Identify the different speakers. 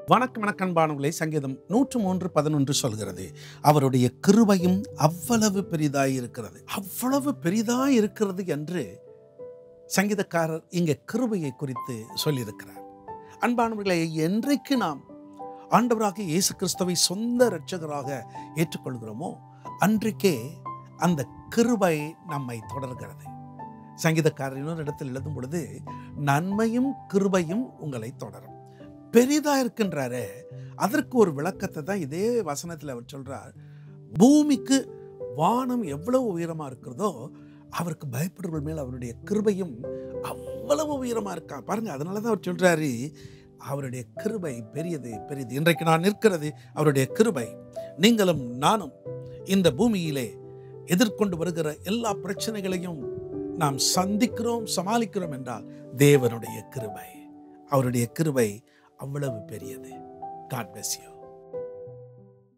Speaker 1: வணக்கம் வணக்கன்பானவர்களே சங்கீதம் நூற்று மூன்று பதினொன்று சொல்கிறது அவருடைய கிருபையும் அவ்வளவு பெரிதாய் இருக்கிறது அவ்வளவு பெரிதாய் இருக்கிறது என்று சங்கீதக்காரர் இங்கே கிருபையை குறித்து சொல்லியிருக்கிறார் அன்பானவர்களே என்றைக்கு நாம் ஆண்டவராக இயேசு கிறிஸ்துவை சொந்த இரட்சகராக ஏற்றுக்கொள்கிறோமோ அன்றைக்கே அந்த கிருபை நம்மை தொடர்கிறது சங்கீதக்காரர் இன்னொரு இடத்தில் எழுதும் பொழுது நன்மையும் கிருபையும் உங்களை தொடரும் பெரிதா இருக்கின்றாரே அதற்கு ஒரு விளக்கத்தை தான் இதே வசனத்தில் அவர் சொல்றார் பூமிக்கு வானம் எவ்வளவு உயரமா இருக்கிறதோ அவருக்கு பயப்படுறவர்கள் மேல் அவருடைய கிருபையும் அவ்வளவு உயரமா இருக்கா பாருங்க அதனால தான் அவர் சொல்றாரு அவருடைய கிருபை பெரியது பெரியது இன்றைக்கு நான் நிற்கிறது அவருடைய கிருபை நீங்களும் நானும் இந்த பூமியிலே எதிர்கொண்டு வருகிற எல்லா பிரச்சனைகளையும் நாம் சந்திக்கிறோம் சமாளிக்கிறோம் என்றால் தேவனுடைய கிருபை அவருடைய கிருபை அவ்வளவு பெரியது காட் bless you